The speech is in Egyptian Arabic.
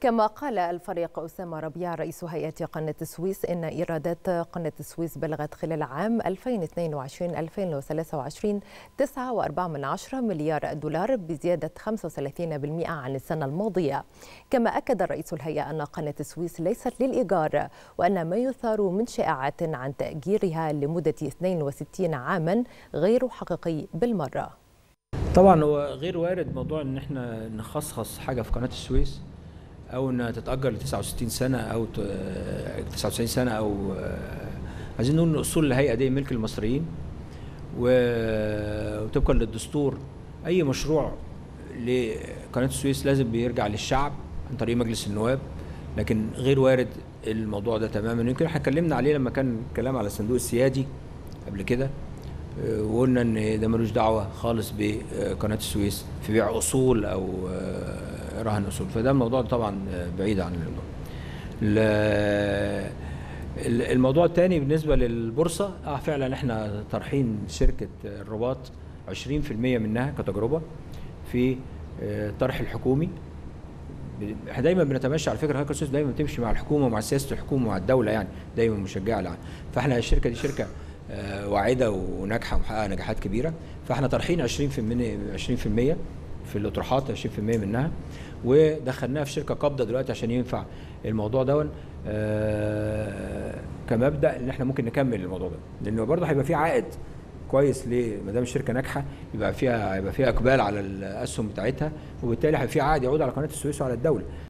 كما قال الفريق أسامة ربيع رئيس هيئة قناة السويس إن إيرادات قناة السويس بلغت خلال عام 2022-2023 9.4 مليار دولار بزيادة 35% عن السنة الماضية كما أكد رئيس الهيئة أن قناة السويس ليست للإيجار وأن ما يثار من شائعات عن تأجيرها لمدة 62 عاما غير حقيقي بالمرة طبعا هو غير وارد موضوع ان احنا نخصخص حاجه في قناه السويس او انها تتاجر ل 69 سنه او 99 سنه او عايزين نقول ان اصول الهيئه دي ملك المصريين وطبقا للدستور اي مشروع لقناه السويس لازم بيرجع للشعب عن طريق مجلس النواب لكن غير وارد الموضوع ده تماما يمكن احنا اتكلمنا عليه لما كان كلام على الصندوق السيادي قبل كده وقلنا ان ده ملوش دعوه خالص بقناه السويس في بيع اصول او رهن اصول فده الموضوع طبعا بعيد عن الموضوع الموضوع الثاني بالنسبه للبورصه اه فعلا احنا طرحين شركه الرباط 20% منها كتجربه في الطرح الحكومي احنا دايما بنتمشى على فكره هاكر السويس دايما بتمشي مع الحكومه ومع سياسه الحكومه ومع الدوله يعني دايما مشجعه لها فاحنا الشركه دي شركه واعده وناجحه ومحققه نجاحات كبيره فاحنا طرحين 20% 20% في الاطروحات 20% منها ودخلناها في شركه قابضه دلوقتي عشان ينفع الموضوع دون آه كمبدا ان احنا ممكن نكمل الموضوع ده لانه برضه هيبقى في عائد كويس ليه ما دام الشركه ناجحه يبقى فيها هيبقى فيها اقبال على الاسهم بتاعتها وبالتالي هيبقى في عائد يعود على قناه السويس وعلى الدوله